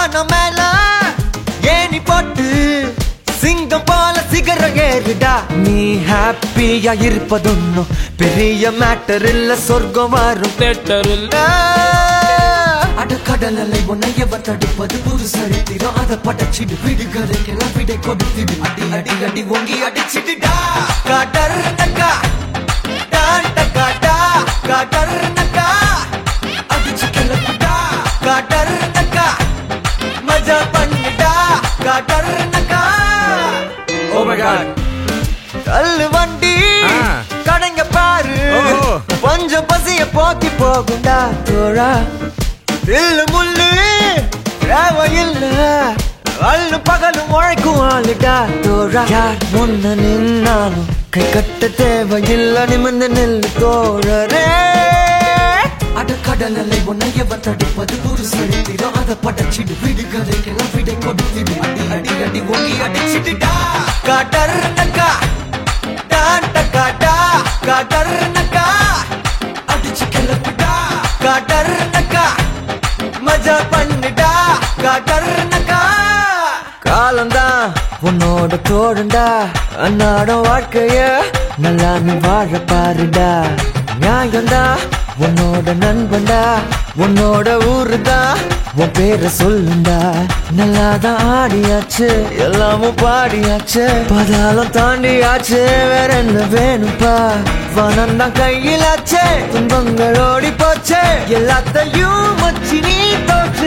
வானம் மேல ஏணி போட்டு சிங்கம் போல சிகரம் ஏறுடா நீ ஹாப்பியா இருப்பதொன்னும் பெரிய மேட்டர் இல்ல சொர்க்கம் வரும் தேட்டரில் அட கடல் அலை உன்னை எவர் தடுப்பது புது சரித்திரம் அதை படைச்சிடு விடுகதைக்கெல்லாம் விடை கொடுத்திடு அடி அடி அடி ஒங்கி அடிச்சிடுடா காட்டர் நக்கா டான் டக்கா டா காட்டர் நக்கா அடிச்சு கிளப்புடா காட்டர் நக்கா மஜா பண்ணுடா காட்டர் நக்கா ஓ மை காட் தள்ளு வண்டி ஆ. கடைங்க பாரு ஓஹோ. கொஞ்சம் பசிய போக்கி போகுண்டா தோழா தில்லு முள்ளு தேவையில்ல அள்ளு பகலும் உழைக்கும் ஆளுடா தோழா யார் முன்ன நின்னாலும் கை கட்ட தேவையில்ல நிமிர்ந்து நெல்லு தோழரே அட கடல் அலை உன்னை எவர் தடுப்பது ஒரு சரித்திரம் அதை படைச்சிடு விடுகதைக்கெல்லாம் விடை கொடுத்திடு அடி அடி அடி ஒங்கி அடிச்சிடுடா காட்டர் நக்கா டான் டக்கா டா காட்டர் நக்கா அடிச்சு கிளப்புடா காட்டர் நக்கா மஜா பண்ணுடா காட்டர் நக்கா காலம்தான் உன்னோட தோழண்டா அன்னாடம் வாழ்க்கைய நல்லா நீ வாழ பாருடா நியாயம்டா உன்னோட நண்பன்டா உன்னோட ஊருடா உன் பேரை சொல்லுண்டா நல்லாதான் ஆடியாச்சு எல்லாமும் பாடியாச்சு பதாலம் தாண்டியாச்சு வேற என்ன வேணும்பா வனம் தான் கையிலாச்சே துன்பங்கள் ஓடி போச்சே எல்லாத்தையும் வச்சு நீ தோற்று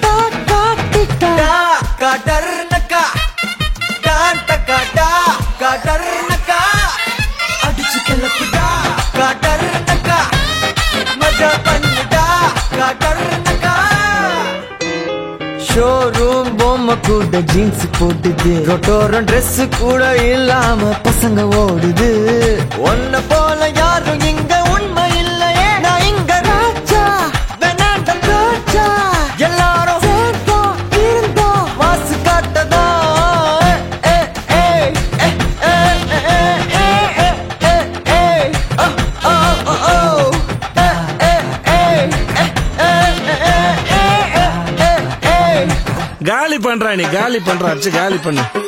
காட்டர் நக்கா காட்ட காட்டா காட்டர் நக்கா அடிச்சு கிளப்புடா காட்டர் நக்கா மஜா பண்ணுடா காட்டர் நக்கா ஷோரூம் பொம்மை கூட ஜீன்ஸ் போட்டுது ரொட்டோரம் Dress கூட இல்லாம பசங்க ஓடுது ஒன்ன போல யாரும் இங்க உண்மை இல்லையே நான் இங்க ராஜா வேணாண்ட ராஜா எல்லாரும் சேர்ந்தோம் இருந்தோம் மாசு காட்டதா காலி பண்றா நீ காலி பண்ற அடிச்சு காலி பண்ணு